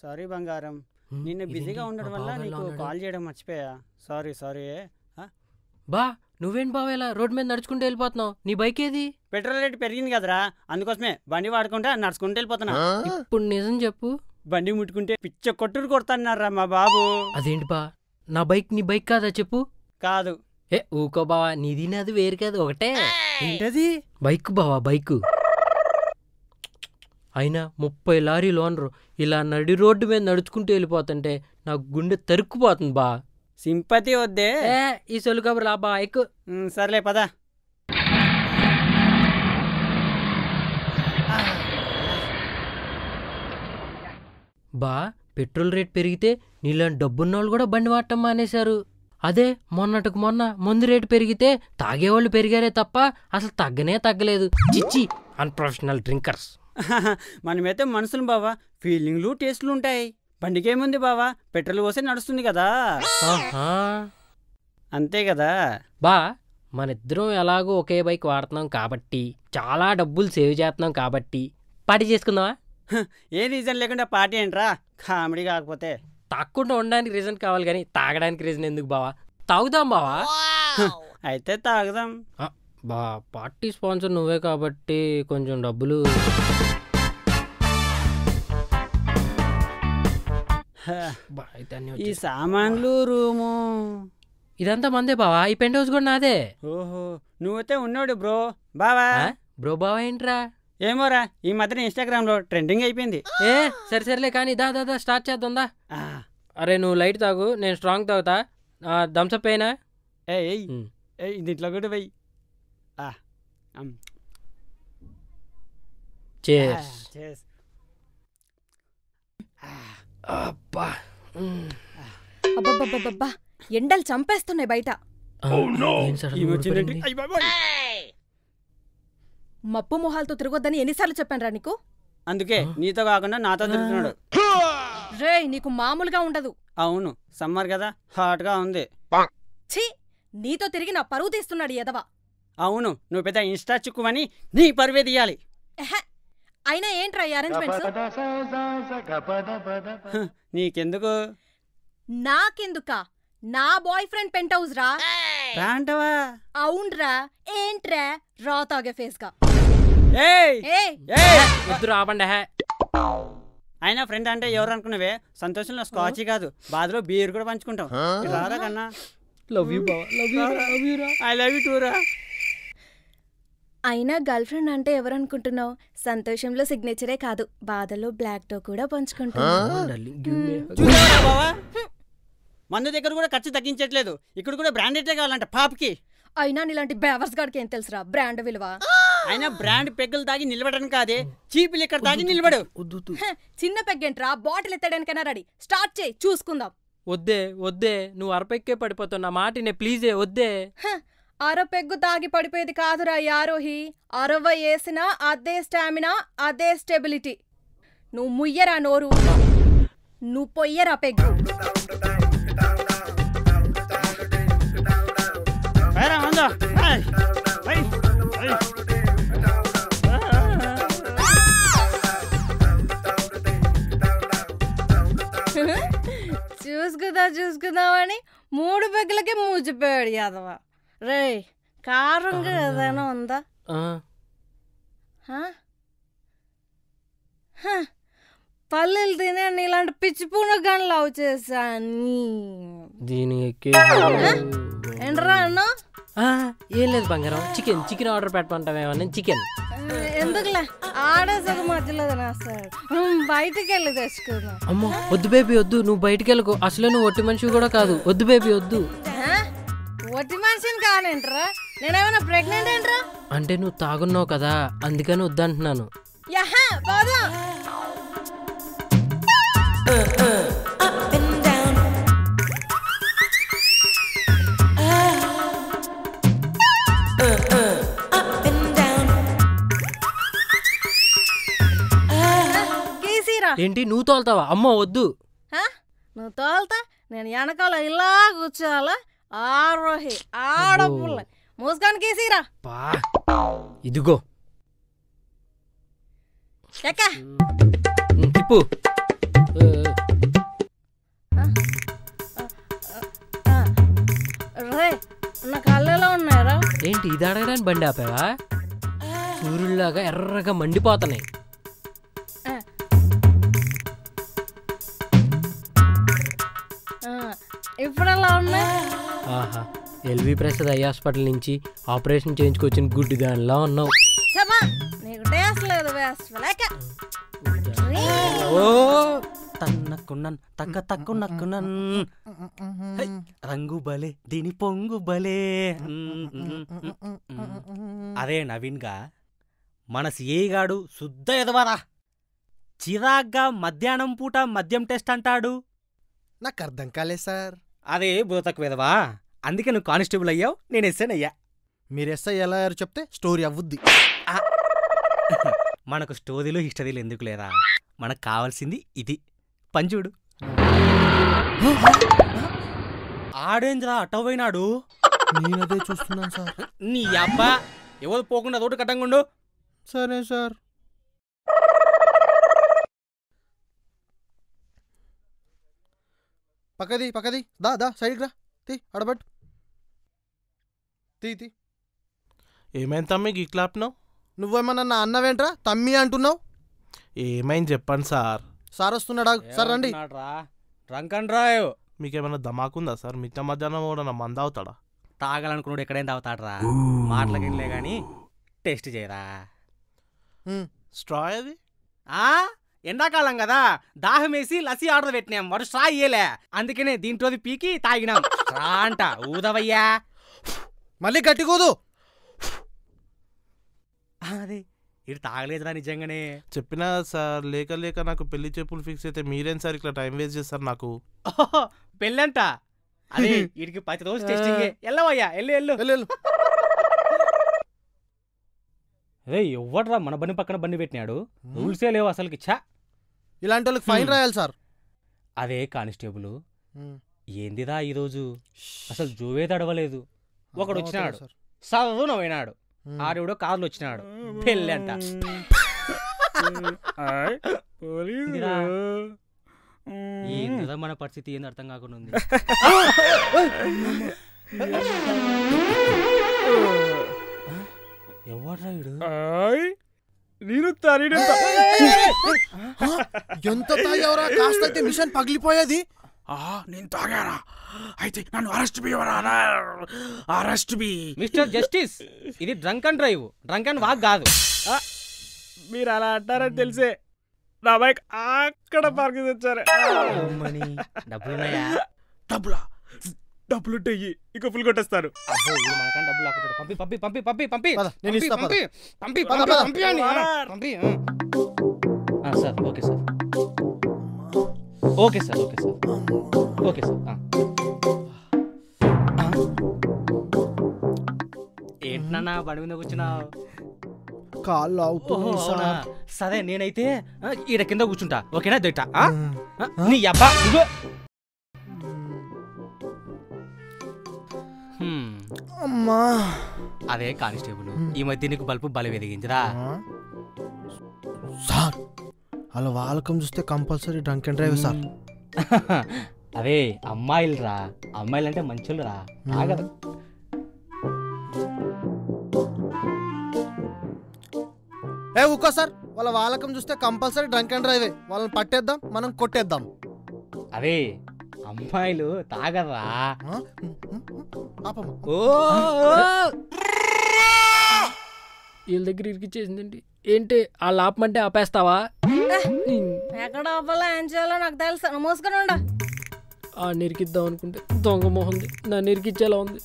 Sorry బంగారం హ్మ్, నిన్న ఇదేంటి? బిజీగా మా ఉండడం వల్ల బావ ఎలా నీకు ఉన్నాడు? కాల్ చేయడం మర్చిపోయా సారీ సారీ బా నువ్వేంటి బావ ఇలా రోడ్ మీద నడుచుకుంటూ వెళ్ళిపోతున్నావు నీ బైక్ ఏది పెట్రోల్ రేట్ పెరిగింది కదరా అందుకోసమే బండి వాడుకుంటా నడుచుకుంటూ వెళ్ళిపోతున్నా ఇప్పుడు నిజం చెప్పు బండి ముట్టుకుంటే పిచ్చ కొట్టుడు కొడతాన్నారా మా బాబు అదేంటి బా నా బైక్ నీ బైక్ కాదా చెప్పు కాదు ఏ ఊకో బావా నీది నాది వేరు కాదు ఒకటే ఏంటది బైక్ బావా బైక్ అయినా ముప్పై లారీలు ఓనరు ఇలా నడి రోడ్డు మీద నడుచుకుంటూ వెళ్ళిపోతుంటే నాకు గుండె తరుక్కుపోతుంది బా సింపతి వద్దే ఏ ఈ సొలు కబురు బా ఎక్కు ఉమ్, సర్లే పద బా పెట్రోల్ రేట్ పెరిగితే నీలాంటి డబ్బున్న వాళ్ళు కూడా బండి వాడటం మానేశారు అదే మొన్నటికి మొన్న మందు రేటు పెరిగితే తాగేవాళ్ళు పెరిగారే తప్ప అసలు తగ్గనే తగ్గలేదు చిచ్చి అన్ప్రొఫెషనల్ డ్రింకర్స్ మనమైతే మనుషులు బావా ఫీలింగ్లు టేస్ట్లు ఉంటాయి బండికేముంది బావా పెట్రోల్ పోసే నడుస్తుంది కదా ఆహా. అంతే కదా బా మనిద్దరం ఎలాగో ఒకే బైక్ వాడుతున్నాం కాబట్టి చాలా డబ్బులు సేవ్ చేస్తున్నాం కాబట్టి పార్టీ చేసుకుందామా ఏ రీజన్ లేకుండా పార్టీ ఏంట్రా కామెడీ కాకపోతే తాగకుండా ఉండడానికి రీజన్ కావాలి కానీ తాగడానికి రీజన్ ఎందుకు బావా తాగుదాం బావా అయితే తాగుదాం బా పార్టీ స్పాన్సర్ నువ్వే కాబట్టి కొంచెం డబ్బులు హ, బా, అయితే అన్నీ ఈ వచ్చేసాయి. సామాన్లు రూము ఇదంతా మందే బావా ఈ పెంట్ హౌస్ కూడా నాదే ఓహో నువ్వైతే ఉన్నాడు బ్రో బావా ఆ? బ్రో బావా ఏంట్రా ఏమోరా ఈ మధ్యన ఇన్స్టాగ్రామ్ లో ట్రెండింగ్ అయిపోయింది ఏ సరే సరేలే కానీ దా దా దా స్టార్ట్ చేద్దాం దా ఆ, అరే నువ్వు లైట్ తాగు నేను స్ట్రాంగ్ తాగుతా థమ్స్అప్ అయినా ఏయ్ ఏయ్, ఉమ్. ఏయ్ దీంట్లో కూడా వెయ్యి ఆ, అమ్, ఆ, చేస్ చేస్. అబ్బా ఉమ్. అబ్బబ్బబ్బబ్బా ఎండలు చంపేస్తున్నాయి బయట ఆ, ఏం సడన్ ఈ గా వచ్చిందేంటి? ఊడిపడింది? అయ్ బాబోయ్. మప్పు మొహాలతో తిరగొద్దని ఎన్నిసార్లు చెప్పానురా నీకు అందుకే నీతో కాకుండా నాతో తిరుగుతున్నాడు రేయ్ నీకు మామూలుగా ఉండదు అవును సమ్మర్ కదా హాట్ గా ఉంది ఛీ నీతో తిరిగి నా పరువు తీస్తున్నాడు ఈ ఎదవ అవును నువ్వు పెద్ద ఇన్స్టా చిక్కువని నీ పరువే తీయాలి ఎహె. అయినా ఏంట్రా ఈ అరేంజ్మెంట్స్ హ, నీకెందుకు నాకెందుకా నా బాయ్ ఫ్రెండ్ పెంట్ హౌస్ రా రాంటవా అవునరా ఏంట్రా రా తాగే ఫేస్ గా ఏయ్ ఏ ఏయ్ వద్దు రాబండి హే అయినా ఫ్రెండ్ అంటే ఎవరు అనుకున్నావే సంతోషంలో స్కాచ్ కాదు బాధలో బీర్ కూడా పంచుకుంటాం రారా కన్నా లవ్ యూ బావా లవ్ యూ లవ్ యూ రా ఐ లవ్ యూ టూరా అయినా గర్ల్ ఫ్రెండ్ అంటే ఎవరనుకుంటున్నావు సంతోషంలో సిగ్నేచరే కాదు బాధలో బ్లాక్ తో కూడా పంచుకుంటున్నావు డార్లింగ్ గివ్ మీ చూసావా బావా మందు దగ్గర కూడా ఖర్చు తగ్గించట్లేదు ఇక్కడ కూడా బ్రాండెడే కావాలంట పాపకి అయినా నీలాంటి బేవర్స్ గాడికి ఏం తెలుసురా బ్రాండ్ విలువ అయినా బ్రాండ్ పెగ్గులు తాగి నిలబడడం కాదే చీపులు ఇక్కడ తాగి నిలబడు వద్దు వద్దు. హ, చిన్న పెగ్గేంట్రా బాటిల్ ఎత్తడానికైనా రెడీ స్టార్ట్ చేయి చూసుకుందాం వద్దే వద్దే నువ్వు అరపెక్కే పడిపోతావు నా మాటినే ప్లీజే వద్దే హ, అర పెగ్గు తాగి పడిపోయేది కాదురా ఈ ఆరోహి అరవై వేసినా అదే స్టామినా అదే స్టెబిలిటీ నువ్వు ముయ్యరా నోరు నువ్వు పొయ్యరా పెగ్గు పైరా మందు ఏయ్, ఏయ్, ఏయ్. చూసుకుందా చూసుకుందామని మూడు పెగ్గులకే మూచిపోయాడు యాదవ రే కారంగా ఏదైనా ఉందా ఆ, హ? హ, పల్లెలు తినే నీలాంటి పిచ్చి పూన కానీ లవ్ చేశాను దీని ఎక్కే ఏంట్రా అన్నా ఆ, ఏం లేదు బంగారం చికెన్ చికెన్ ఆర్డర్ పెట్టమంటావేమన్నా చికెన్ ఎందుకులే ఆడేసరి మధ్యలో తినేస్తాడు హ్మ్, బయటికి వెళ్ళి తెచ్చుకుందాం అమ్మో వద్దు బేబీ వద్దు నువ్వు బయటికి వెళ్ళకు అసలే నువ్వు ఒట్టి మనిషి కూడా కాదు వద్దు బేబీ వద్దు హ? ఒట్టి మనిషిని కానేంట్రా నేనేమైనా ప్రెగ్నెంట్ ఏంట్రా అంటే నువ్వు తాగున్నావు కదా అందుకని వద్దంటున్నాను యహ పోదాం కీసీరా ఏంటి నువ్వు తోలుతావా అమ్మో వద్దు హ? నువ్వు తోల్తా నేను వెనకాల ఇలా కూర్చోవాలా ఆరోహి ఆడపుల్ల మూసుకొని కీసీరా పా ఇదిగో ఎక్క ఉమ్, తిప్పు ఏ, ఏ. అదేంటి ఇది అడగడానికి బండి ఆపావా సూర్యుడిలాగా ఎర్రగా మండిపోతున్నాయి ఆ, ఇప్పుడు ఎలా ఉన్నాయి ఆహా ఎల్వి ప్రసాద్ ఐ హాస్పిటల్ నుంచి ఆపరేషన్ చేయించుకొచ్చిన గుడ్డి దానిలా ఉన్నావు చెప్పా నీకు టేస్ట్ లేదు వేస్ట్ లేక ఓ తన్నకున్నన్ తక్క తక్కున్నక్కున్నన్ హై, రంగు బలే దీని పొంగు బలే అరే నవీన్ గా మన సిఐ గాడు శుద్ధ ఎదవరా చిరాగ్గా మధ్యాహ్నం పూట మద్యం టెస్ట్ అంటాడు నాకు అర్థం కాలేదు సార్ అదే బుధతకు వెదవా అందుకే నువ్వు కానిస్టేబుల్ అయ్యావు నేను ఎస్ఎన్ అయ్యా మీరు ఎస్ఐ ఎలా అయ్యారో చెప్తే స్టోరీ అవ్వుద్ది మనకు స్టోరీలు హిస్టరీలు ఎందుకు లేదా మనకు కావాల్సింది ఇది పంచుడు ఆడేంద్రా అట్టపోయినాడు నేను అదే చూస్తున్నాను సార్ నీ అబ్బా ఎవరు పోకుండా తోట కట్టంగుండు సరే సార్ పక్కది పక్కది దా దా సైడ్కి రా తీ అడబట్టు తీ తీ ఏమైంది తమ్మి గిక్లాప్నావు నువ్వేమన్నా నా అన్నవేంట్రా తమ్మి అంటున్నావు ఏమైంది చెప్పండి సార్ సార్ వస్తున్నాడా సార్ రండి రంకన్ రాయ్ మీకేమైనా ధమాకుందా సార్ మిట్ట మధ్యాహ్నం కూడా నా మంద అవుతాడా తాగాలనుకున్నాడు ఎక్కడైనా తాగుతాడరా మాటలకిలే గాని టెస్ట్ చేయరా ఉమ్, స్ట్రా అది ఆ ఎండాకాలం కదా దాహం వేసి లసి ఆర్డర్ పెట్టినాం వాడు స్ట్రా ఇయ్యలే అందుకనే దీంట్లోది పీకి తాగినాం స్ట్రా అంట ఊదవయ్యా మళ్ళీ గట్టికూదు అదే ఇటు తాగలేదురా నిజంగానే చెప్పినా సార్ లేక లేక నాకు పెళ్లి చెప్పులు ఫిక్స్ అయితే మీరేం సార్ ఇట్లా టైం వేస్ట్ చేస్తారు నాకు ఓహో, పెళ్ళంట అదే వీడికి పది రోజు టెస్టింగ్ ఎల్లవయ్యా ఎల్లు ఎల్లు వెళ్ళు, వెళ్ళు. అదే ఎవ్వడ్రా మన బండి పక్కన బండి పెట్టినాడు రూల్సే లేవు అసలుకి ఛా ఇలాంటి వాళ్ళకి ఫైన్ హ్మ్. రాయాలి సార్ అదే కానిస్టేబుల్ ఉమ్, ఏందిరా ఈరోజు అసలు జోవే తడవలేదు ఒకడు అవుతాడు వచ్చినాడు సార్. సర్వున పోయినాడు ఉమ్. ఆడివిడో కార్లు వచ్చినాడు పెళ్ళి అంట ఏందిరా? ఏందిరా మన పరిస్థితి ఏంది అర్థం కాకుండా ఉంది ఎవడ్రా వీడు నేను హ? ఎంత తాగేవరా కాస్త అయితే మిషన్ పగిలిపోయేది నేను తాగారా అయితే నన్ను అరెస్ట్ చేయవరా అరెస్ట్ బి మిస్టర్ జస్టిస్ ఇది drunk and drive drunk and walk కాదు మీరు అలా అంటారని తెలిసే నా బైక్ అక్కడ పార్క్ తెచ్చారు మనీ డబ్బులున్నాయా డబ్బులా డబ్బులుంటాయి ఇక ఫుల్ కొట్టేస్తారు అబ్బో వీడు మనకన్నా డబ్బులు లాక్కుంటాడు పంపి పంపి పంపి పంపి పంపి పద, నేను పంపి, ఇస్తా, పద. పంపి పంపి పద, పంపి పద. పంపి అని, ఆ, పంపి ఆ. ఆ, sir okay sir okay sir okay sir okay sir ఆ. ఆ? ఏంటన్నా బండి మీద కూర్చున్నావు కాళ్ళు ఓహో, అవుతున్నాయి అవునా? సార్ సరే నేనైతే ఆ, ఈడ కింద కూర్చుంటా ఓకేనా దిట్ట ఆ? ఆ, నీ అబ్బా ఇగో హ్మ్, అమ్మా అదే కానిస్టేబుల్ ఈ మధ్య నీకు బల్బు బలి వెలిగించరా ఆ? సార్ అలా వాళ్ళకం చూస్తే compulsory drunk and drive sir అదే అమ్మాయిలు రా అమ్మాయిలు అంటే మంచోళ్ళు రా ఆగదు ఏ ఊకో సార్ వాళ్ళ వాళ్ళకం చూస్తే కంపల్సరీ డ్రంక్ అండ్ డ్రైవే వాళ్ళని పట్టేద్దాం మనం కొట్టేద్దాం అదే అమ్మాయిలు తాగరా ఆ? పాపమ్మ. ఓ వీళ్ళ దగ్గర ఇరికిచ్చేసిందండి ఏంటి ఆ లాపమంటే ఆపేస్తావా ఎక్కడ అవ్వాలో ఏం చేయాలో నాకు తెలుసు నువ్వు మూసుకొని ఉండు ఆ నిరికిద్దాం అనుకుంటే దొంగ మొహంది నన్ను ఇరికిచ్చేలా ఉంది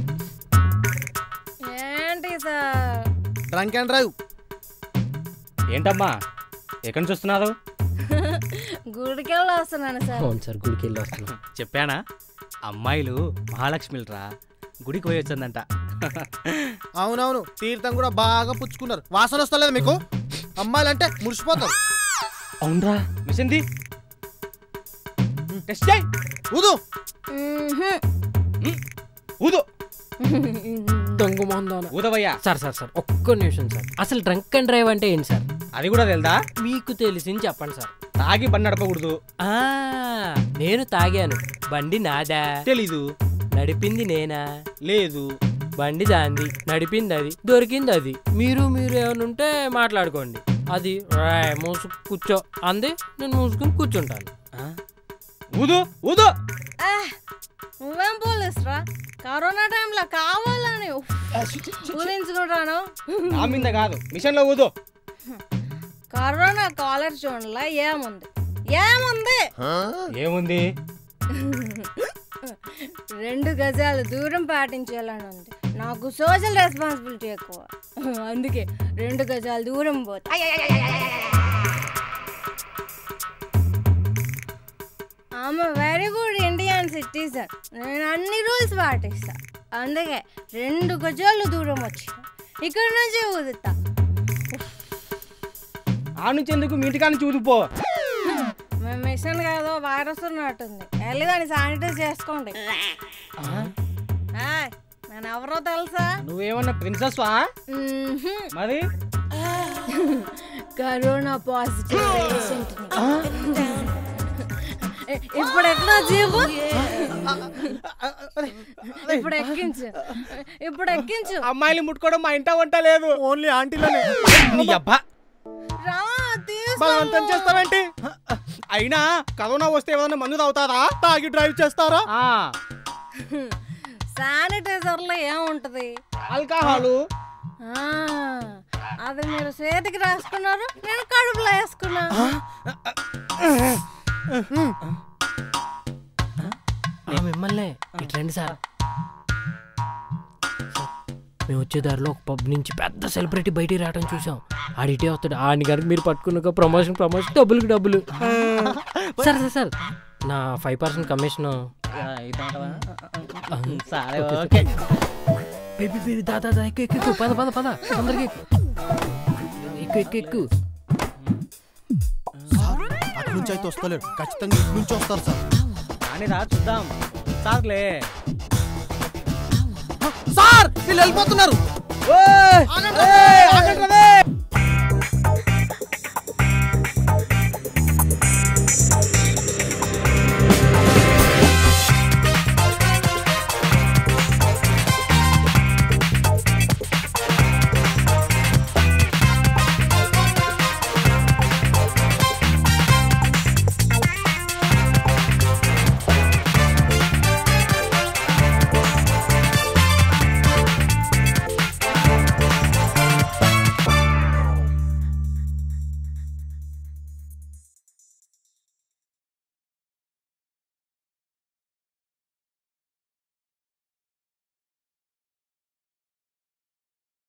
ఏంటి సార్ డ్రంక్ అండ్ డ్రైవ్ ఏంటమ్మా ఎక్కడి నుంచి వస్తున్నారు గుడికి వెళ్ళి వస్తున్నాను సార్ అవును సార్ గుడికి వెళ్ళి వస్తున్నాం చెప్పానా అమ్మాయిలు మహాలక్ష్మిలు రా గుడికి పోయి వచ్చిందంట అవునవును తీర్థం కూడా బాగా పుచ్చుకున్నారు వాసన వస్తలేదు మీకు అమ్మాయిలంటే మురిసిపోతారు అవునరా మిషన్ ది టెస్ట్ చేయి ఊదు మ్మ్హ్మ్. ఊదు దొంగ మొహం దాన ఊదవయ్యా సార్ సార్ సార్ ఒక్క నిమిషం సార్ అసలు డ్రంక్ అండ్ డ్రైవ్ అంటే ఏంటి సార్ అది కూడా తెలుదా మీకు తెలిసింది చెప్పండి సార్ తాగి బండి నడపకూడదు ఆ నేను తాగాను బండి నాదా తెలీదు నడిపింది నేనా లేదు బండి దాంది నడిపింది అది దొరికింది అది మీరు మీరు ఏమైనా ఉంటే మాట్లాడుకోండి అది రాయ్ మూసు కూర్చో అంది నేను మూసుకుని కూర్చుంటాను ఊదు ఊదు ఆ, నువ్వేం పోలీసురా కరోనా టైంలో కావాలని ఊహించుకుంటాను నా మీద కాదు మిషన్ లో ఊదు కరోనా కాలర్ చూడలా ఏముంది ఏముంది ఏముంది రెండు గజాలు దూరం పాటించాలని ఉంది నాకు సోషల్ రెస్పాన్సిబిలిటీ ఎక్కువ అందుకే రెండు గజాలు దూరం పోతా ఆమె వెరీ గుడ్ ఇండియన్ సిటిజన్ నేను అన్ని రూల్స్ పాటిస్తా అందుకే రెండు గజాలు దూరం వచ్చి ఇక్కడ నుంచి ఊదుతా ఆ నుంచి ఎందుకు మీ ఇంటికాడ నుంచి ఊదిపో మేము మిషన్ కాదో వైరస్ ఉన్నట్టుంది వెళ్ళి దాన్ని శానిటైజ్ చేసుకోండి ఏయ్, నేను ఎవరో తెలుసా నువ్వేమన్నా ప్రిన్సెస్ వా మ్మ్హ్మ్. మరి కరోనా పాజిటివ్ పేషెంట్ ఇప్పుడు ఎట్లా జీవు ఇప్పుడు ఎక్కించు ఇప్పుడు ఎక్కించు అమ్మాయిలు ముట్టుకోవడం మా ఇంట వంట లేదు ఓన్లీ ఆంటీలోనే నీ అబ్బా రా తీసుకో. బలవంతం చేస్తావేంటి అయినా కరోనా వస్తే ఏదైనా మందు తాగుతారా తాగి డ్రైవ్ చేస్తారా ఆ, శానిటైజర్లో ఏముంటది ఆల్కహాలు ఆ, అది మీరు చేతికి రాసుకున్నారు నేను కడుపులో వేసుకున్నా ఆ, మిమ్మల్నే ఇట్రండి సార్ సార్, మేము వచ్చే దారిలో ఒక పబ్ నుంచి పెద్ద సెలబ్రిటీ బయటికి రావడం చూసాం ఆడిటే వస్తాడు ఆడిని కనుక మీరు పట్టుకున్నాక ప్రమోషన్ ప్రమోషన్ డబ్బులకి డబ్బులు సార్ సార్ సార్ నా ఫైవ్ పర్సెంట్ కమిషన్ సరే ఓకే బేబీ బేబీ దా దా దా, ఎక్కు ఎక్కు ఎక్కు పద పద పద తొందరగా ఎక్కు ఎక్కు ఎక్కు ఎక్కు అటు నుంచి అయితే వస్తలేడు ఖచ్చితంగా ఇటు నుంచి వస్తారు సార్ కానీ రా చూద్దాం సార్లే సార్ వీళ్ళు వెళ్ళిపోతున్నారు ఓయ్! ఆగండి,